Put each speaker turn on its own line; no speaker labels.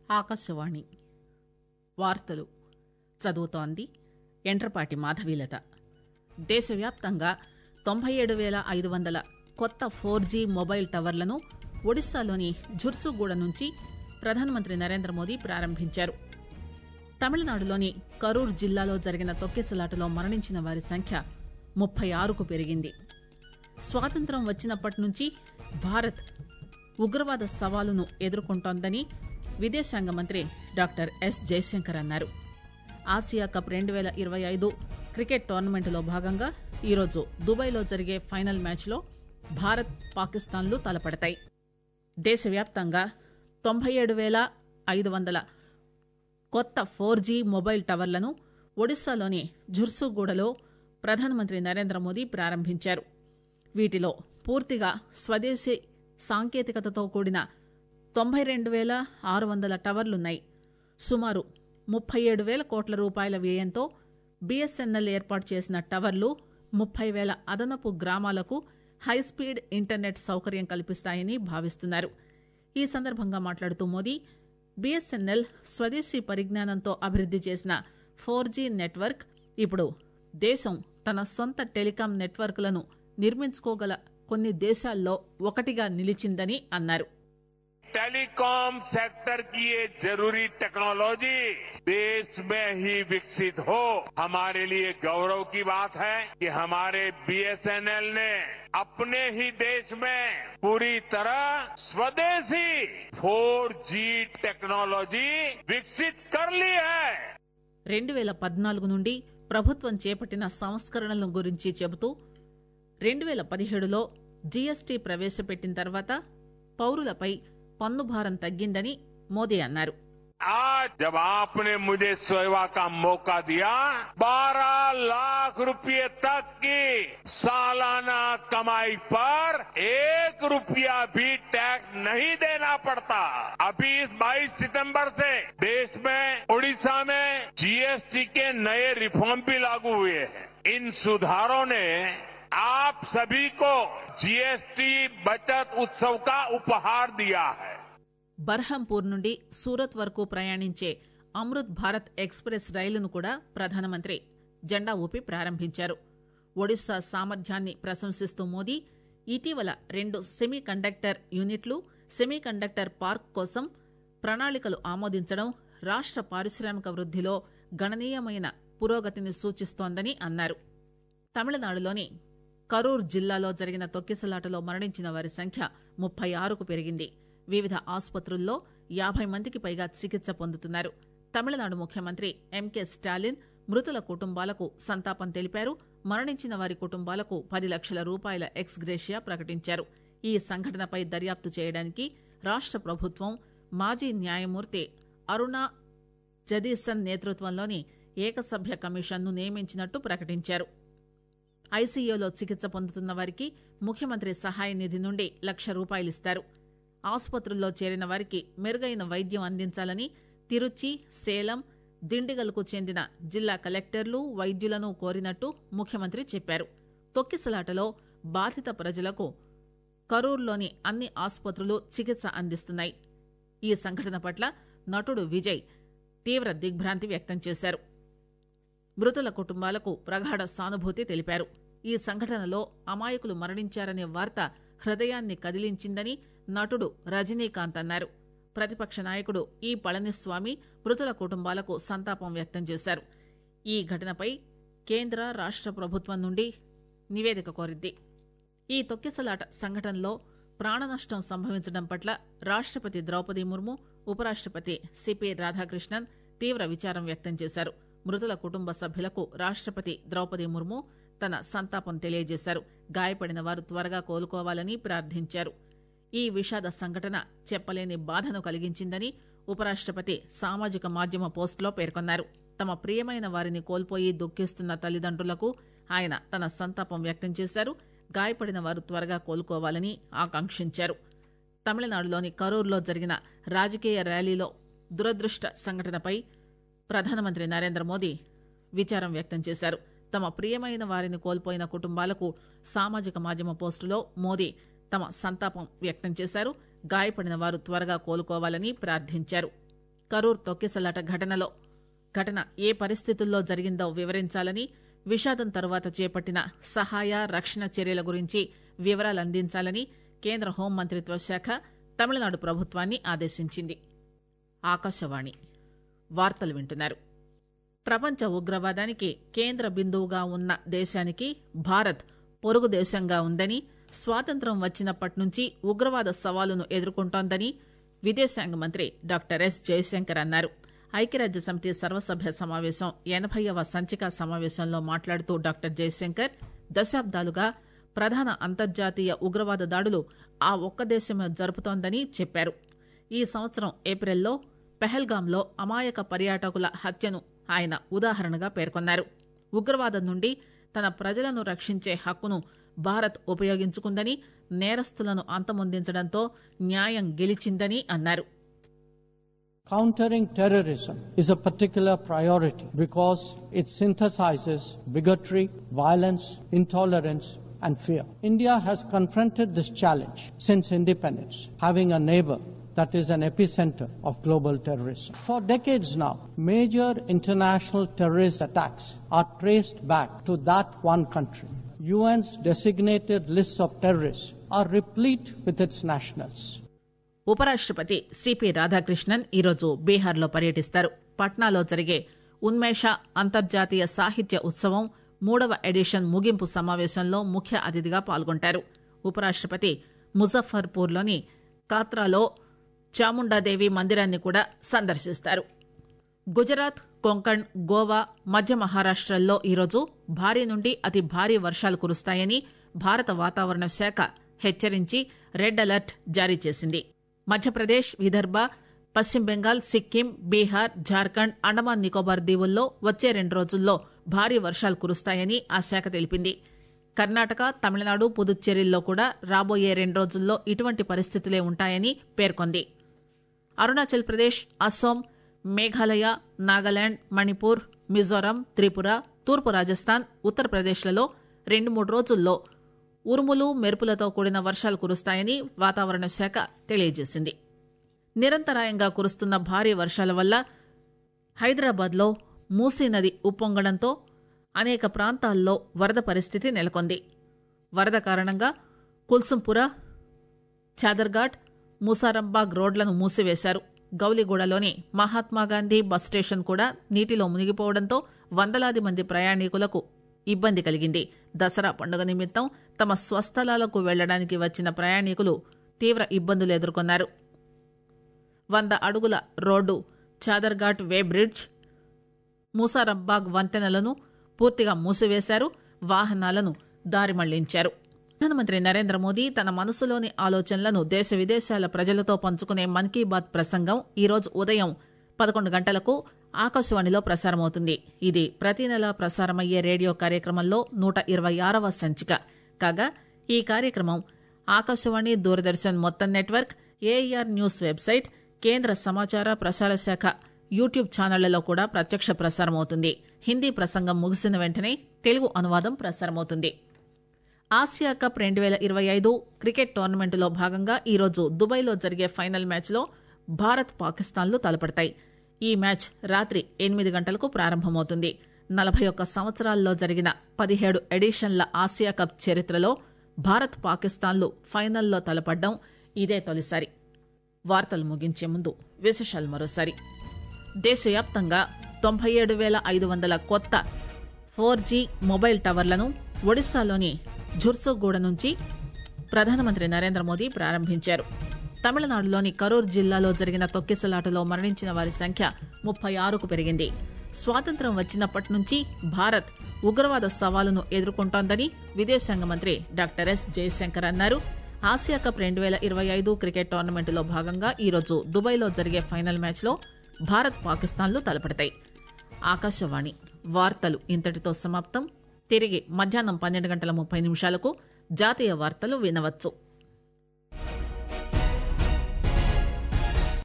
ఆకాశవాణి వార్తలు చదువుతోంది ఎండ్రపాటి మాధవీలత దేశవ్యాప్తంగా తొంభై ఏడు పేల ఐదు వందల కొత్త ఫోర్ జీ మొబైల్ టవర్లను ఒడిశాలోని ఝుర్సుగూడ నుంచి ప్రధానమంత్రి నరేంద్ర మోదీ ప్రారంభించారు తమిళనాడులోని కరూర్ జిల్లాలో జరిగిన తొక్కిసలాటలో మరణించిన వారి సంఖ్య ముప్పై ఆరుకు పెరిగింది స్వాతంత్ర్యం వచ్చినప్పటి నుంచి భారత్ ఉగ్రవాద సవాలును ఎదుర్కొంటోందని విదేశాంగ మంత్రి డాక్టర్ ఎస్ జయశంకర్ అన్నారు ఆసియా కప్ రెండు పేల ఇరవై ఐదు క్రికెట్ టోర్నమెంటులో భాగంగా ఈరోజు దుబాయ్లో జరిగే ఫైనల్ మ్యాచ్లో భారత్ పాకిస్తాన్లు తలపడతాయి దేశవ్యాప్తంగా తొంభై ఏడు పేల ఐదు వందల కొత్త ఫోర్ జీ మొబైల్ టవర్లను ఒడిశాలోని ఝుర్సుగూడలో ప్రధానమంత్రి నరేంద్ర మోదీ ప్రారంభించారు వీటిలో పూర్తిగా స్వదేశీ సాంకేతికతతో కూడిన తొంభై రెండు పేల ఆరు వందల టవర్లున్నాయి సుమారు ముప్పై ఏడు పేల కోట్ల రూపాయల వ్యయంతో బీఎస్ఎన్ఎల్ ఏర్పాటు చేసిన టవర్లు ముప్పై పేల అదనపు గ్రామాలకు హైస్పీడ్ ఇంటర్నెట్ సౌకర్యం కల్పిస్తాయని భావిస్తున్నారు ఈ సందర్భంగా మాట్లాడుతూ మోదీ బీఎస్ఎన్ఎల్ స్వదేశీ పరిజ్ఞానంతో అభివృద్ది చేసిన ఫోర్ జీ నెట్వర్క్ ఇప్పుడు దేశం తన సొంత టెలికాం నెట్వర్క్లను నిర్మించుకోగల కొన్ని దేశాల్లో ఒకటిగా నిలిచిందని అన్నారు
टेलीकॉम सेक्टर की ये जरूरी टेक्नोलॉजी देश में ही विकसित हो हमारे लिए गौरव की बात है कि हमारे बीएसएनएल ने अपने ही देश में पूरी तरह स्वदेशी 4G टेक्नोलॉजी विकसित कर ली है
రెండు పేల పద్నాలుగు నుండి ప్రభుత్వం చేపట్టిన సంస్కరణల గురించి చెబుతూ రెండు పేల పదిహేడులో జీఎస్టీ ప్రవేశపెట్టిన తర్వాత పౌరులపై పన్ను భారం తగ్గిందని మోదీ అన్నారు
आज जब आपने मुझे सेवा का मौका दिया 12 लाख रुपए तक की सालाना कमाई पर एक रुपया भी टैक्स नहीं देना पड़ता अभी इस 22 सितंबर से देश में ओडिशा में जीएसटी के नए रिफॉर्म भी लागू हुए हैं इन सुधारों ने आप सभी को जीएसटी बचत उत्सव का उपहार दिया है
బర్హంపూర్ నుండి సూరత్ వరకు ప్రయాణించే అమృత్ భారత్ ఎక్స్ప్రెస్ రైలును కూడా ప్రధానమంత్రి జెండా ఊపి ప్రారంభించారు ఒడిశా సామర్థ్యాన్ని ప్రశంసిస్తూ మోదీ ఇటీవల రెండు సెమీ కండక్టర్ యూనిట్లు సెమీ కండక్టర్ పార్క్ కోసం ప్రణాళికలు ఆమోదించడం రాష్ట పారిశ్రామిక వృద్దిలో గణనీయమైన పురోగతిని సూచిస్తోందని అన్నారు తమిళనాడులోని కరూర్ జిల్లాలో జరిగిన తొక్కిసలాటలో మరణించిన వారి సంఖ్య ముప్పై ఆరుకు పెరిగింది వివిధ ఆసుపత్రుల్లో యాభై మందికి పైగా చికిత్స పొందుతున్నారు తమిళనాడు ముఖ్యమంత్రి ఎంకే స్టాలిన్ మృతుల కుటుంబాలకు సంతాపం తెలిపారు మరణించిన వారి కుటుంబాలకు పది లక్షల రూపాయల ఎక్స్ గ్రేషియా ప్రకటించారు ఈ సంఘటనపై దర్యాప్తు చేయడానికి రాష్ట ప్రభుత్వం మాజీ న్యాయమూర్తి అరుణ జదీసన్ నేతృత్వంలోని ఏకసభ్య కమిషన్ను నియమించినట్టు ప్రకటించారు ఐసీయూలో చికిత్స పొందుతున్న వారికి ముఖ్యమంత్రి సహాయ నిధి నుండి లక్ష రూపాయలిస్తారు ఆసుపత్రుల్లో చేరిన వారికి మెరుగైన వైద్యం అందించాలని తిరుచి సేలం దిండిగల్కు చెందిన జిల్లా కలెక్టర్లు వైద్యులను కోరినట్టు ముఖ్యమంత్రి చెప్పారు తొక్కిసలాటలో బాధిత ప్రజలకు కరూర్లోని అన్ని ఆసుపత్రులు చికిత్స అందిస్తున్నాయి ఈ సంఘటన పట్ల నటుడు విజయ్ తీవ్ర దిగ్భ్రాంతి వ్యక్తం చేశారు మృతుల కుటుంబాలకు ప్రగాఢ సానుభూతి తెలిపారు ఈ సంఘటనలో అమాయకులు మరణించారనే వార్త హృదయాన్ని కదిలించిందని నటుడు రజనీకాంత్ అన్నారు ప్రతిపక్ష నాయకుడు ఈ పళనిస్వామి మృతుల కుటుంబాలకు సంతాపం వ్యక్తం చేశారు ఈ ఘటనపై కేంద్ర రాష్ట ప్రభుత్వం నుండి నివేదిక కోరింది ఈ తొక్కిసలాట సంఘటనలో ప్రాణనష్టం సంభవించడం పట్ల రాష్టపతి ద్రౌపది ముర్ము ఉపరాష్టపతి సిపి రాధాకృష్ణన్ తీవ్ర విచారం వ్యక్తం చేశారు మృతుల కుటుంబ సభ్యులకు రాష్టపతి ద్రౌపది ముర్ము తన సంతాపం తెలియజేశారు గాయపడిన వారు త్వరగా కోలుకోవాలని ప్రార్థించారు ఈ విషాద సంఘటన చెప్పలేని బాధను కలిగించిందని ఉపరాష్టపతి సామాజిక మాధ్యమ పోస్టులో పేర్కొన్నారు తమ ప్రియమైన వారిని కోల్పోయి దుఃఖిస్తున్న తల్లిదండ్రులకు ఆయన తన సంతాపం వ్యక్తం చేశారు గాయపడిన వారు త్వరగా కోలుకోవాలని ఆకాంక్షించారు తమిళనాడులోని కరూర్లో జరిగిన రాజకీయ ర్యాలీలో దురదృష్ట సంఘటనపై ప్రధానమంత్రి నరేంద్ర మోదీ విచారం వ్యక్తం చేశారు తమ ప్రియమైన వారిని కోల్పోయిన కుటుంబాలకు సామాజిక మాధ్యమ పోస్టులో మోదీ తమ సంతాపం వ్యక్తం చేశారు గాయపడిన వారు త్వరగా కోలుకోవాలని ప్రార్థించారు కరూర్ తొక్కిసలాట ఘటనలో ఘటన ఏ పరిస్థితుల్లో జరిగిందో వివరించాలని విషాదం తరువాత చేపట్టిన సహాయ రక్షణ చర్యల గురించి వివరాలు అందించాలని కేంద్ర హోంమంత్రిత్వ శాఖ తమిళనాడు ప్రభుత్వాన్ని ఆదేశించింది ఆకాశవాణి వార్తలు వింటున్నారు ప్రపంచ ఉగ్రవాదానికి కేంద్ర బిందువుగా ఉన్న దేశానికి భారత్ పొరుగు దేశంగా ఉందని స్వాతంత్ర్యం వచ్చినప్పటి నుంచి ఉగ్రవాద సవాలును ఎదుర్కొంటోందని విదేశాంగ మంత్రి డాక్టర్ ఎస్ జయశంకర్ అన్నారు ఐక్యరాజ్య సమితి సర్వసభ్య సమావేశం ఎనభైవ సంచిక సమావేశంలో మాట్లాడుతూ డాక్టర్ జయశంకర్ దశాబ్దాలుగా ప్రధాన అంతర్జాతీయ ఉగ్రవాద దాడులు ఆ ఒక్క దేశమే జరుపుతోందని చెప్పారు ఈ సంవత్సరం ఏప్రిల్లో పెహల్గాంలో అమాయక పర్యాటకుల హత్యను ఆయన ఉదాహరణగా పేర్కొన్నారు ఉగ్రవాదం నుండి తన ప్రజలను రక్షించే హక్కును భారత్ ఉపయోగించుకుందని నేరస్తులను అంతమొందించడంతో న్యాయం గెలిచిందని అన్నారు
Countering terrorism is a particular priority because it synthesizes bigotry, violence, intolerance, and fear. India has confronted this challenge since independence, having a neighbor that is an epicenter of global terrorism. For decades now, major international terrorist attacks are traced back to that one country. UN's designated lists of terrorists are replete with its nationals.
ఉపరాష్టపతి CP Radhakrishnan ఈరోజు బీహార్లో పర్యటిస్తారు పట్నాలో జరిగే ఉన్మేష అంతర్జాతీయ సాహిత్య ఉత్సవం మూడవ edition ముగింపు సమావేశంలో ముఖ్య అతిథిగా పాల్గొంటారు ఉపరాష్టపతి ముజఫర్పూర్లోని కాత్రాలో చాముండాదేవి మందిరాన్ని కూడా సందర్శిస్తారు గుజరాత్ కొంకణ్ గోవా మధ్య మహారాష్టల్లో ఈరోజు భారీ నుండి అతి భారీ వర్షాలు కురుస్తాయని భారత వాతావరణ శాఖ హెచ్చరించి రెడ్ అలర్ట్ జారీ చేసింది మధ్యప్రదేశ్ విదర్భ పశ్చిమ బెంగాల్ సిక్కిం బీహార్ జార్ఖండ్ అండమాన్ నికోబార్ దీవుల్లో వచ్చే రెండు రోజుల్లో భారీ వర్షాలు కురుస్తాయని ఆ శాఖ తెలిపింది కర్ణాటక తమిళనాడు పుదుచ్చేరిల్లో కూడా రాబోయే రెండు రోజుల్లో ఇటువంటి పరిస్థితులే ఉంటాయని పేర్కొంది అరుణాచల్ ప్రదేశ్ అస్సోం మేఘాలయ నాగాలాండ్ మణిపూర్ మిజోరాం త్రిపుర తూర్పు రాజస్థాన్ ఉత్తరప్రదేశ్లలో రెండు మూడు రోజుల్లో ఉరుములు మెరుపులతో కూడిన వర్షాలు కురుస్తాయని వాతావరణ శాఖ తెలియజేసింది నిరంతరాయంగా కురుస్తున్న భారీ వర్షాల వల్ల హైదరాబాద్లో మూసీ నది ఉప్పొంగడంతో అనేక ప్రాంతాల్లో వరద పరిస్థితి నెలకొంది వరద కారణంగా కుల్సుంపుర చాదర్ఘాట్ ముసారంబాగ్ రోడ్లను మూసివేశారు గౌలిగూడలోని మహాత్మాగాంధీ బస్ స్టేషన్ కూడా నీటిలో మునిగిపోవడంతో వందలాది మంది ప్రయాణికులకు ఇబ్బంది కలిగింది దసరా పండుగ నిమిత్తం తమ స్వస్థలాలకు వెళ్లడానికి వచ్చిన ప్రయాణికులు తీవ్ర ఇబ్బందులు ఎదుర్కొన్నారు వంద అడుగుల road Chadarghat way bridge Moosarambagh వంతెనలను పూర్తిగా మూసివేశారు వాహనాలను దారి మళ్లించారు ప్రధానమంత్రి నరేంద్ర మోదీ తన మనసులోని ఆలోచనలను దేశ విదేశాల ప్రజలతో పంచుకునే మన్ కీ బాత్ ప్రసంగం ఈరోజు ఉదయం పదకొండు గంటలకు ఆకాశవాణిలో ప్రసారమవుతుంది ఇది ప్రతి నెల ప్రసారమయ్యే రేడియో కార్యక్రమంలో నూట ఇరవై ఆరవ సంచిక కాగా ఈ కార్యక్రమం ఆకాశవాణి దూరదర్శన్ మొత్తం నెట్వర్క్ ఏఆర్ న్యూస్ వెబ్సైట్ కేంద్ర సమాచార ప్రసార శాఖ యూట్యూబ్ ఛానళ్లలో కూడా ప్రత్యక్ష ప్రసారమవుతుంది హిందీ ప్రసంగం ముగిసిన వెంటనే తెలుగు అనువాదం ప్రసారమవుతుంది ఆసియా కప్ రెండు వేల ఇరవై ఐదు క్రికెట్ టోర్నమెంటులో భాగంగా ఈరోజు దుబాయ్లో జరిగే ఫైనల్ మ్యాచ్లో భారత్ పాకిస్తాన్లు తలపడతాయి ఈ మ్యాచ్ రాత్రి ఎనిమిది గంటలకు ప్రారంభమవుతుంది నలభై ఒక్క సంవత్సరాల్లో జరిగిన పదిహేడు ఎడిషన్ల ఆసియా కప్ చరిత్రలో భారత్ పాకిస్తాన్లు ఫైనల్లో తలపడ్డం ఇదే తొలిసారి వార్తలు ముగించే ముందు విశేషాలు మరోసారి దేశవ్యాప్తంగా తొంభై ఏడు వేల ఐదు వందల కొత్త ఫోర్ జీ మొబైల్ టవర్లను ఒడిశాలోని ఝుర్సుగూడ నుంచి ప్రధానమంత్రి నరేంద్ర మోదీ ప్రారంభించారు తమిళనాడులోని కరూర్ జిల్లాలో జరిగిన తొక్కిసలాటలో మరణించిన వారి సంఖ్య ముప్పై ఆరుకు పెరిగింది స్వాతంత్ర్యం వచ్చినప్పటి నుంచి భారత్ ఉగ్రవాద సవాలును ఎదుర్కొంటోందని విదేశాంగ మంత్రి డాక్టర్ ఎస్ జయశంకర్ అన్నారు ఆసియా కప్ రెండు వేల ఇరవై ఐదు క్రికెట్ టోర్నమెంటులో భాగంగా ఈరోజు దుబాయ్లో జరిగే ఫైనల్ మ్యాచ్లో భారత్ పాకిస్తాన్లు తలపడతాయి ఆకాశవాణి వార్తలు ఇంతటితో సమాప్తం తిరిగి మధ్యాహ్నం పన్నెండు గంటల ముప్పై నిమిషాలకు జాతీయ వార్తలు వినవచ్చు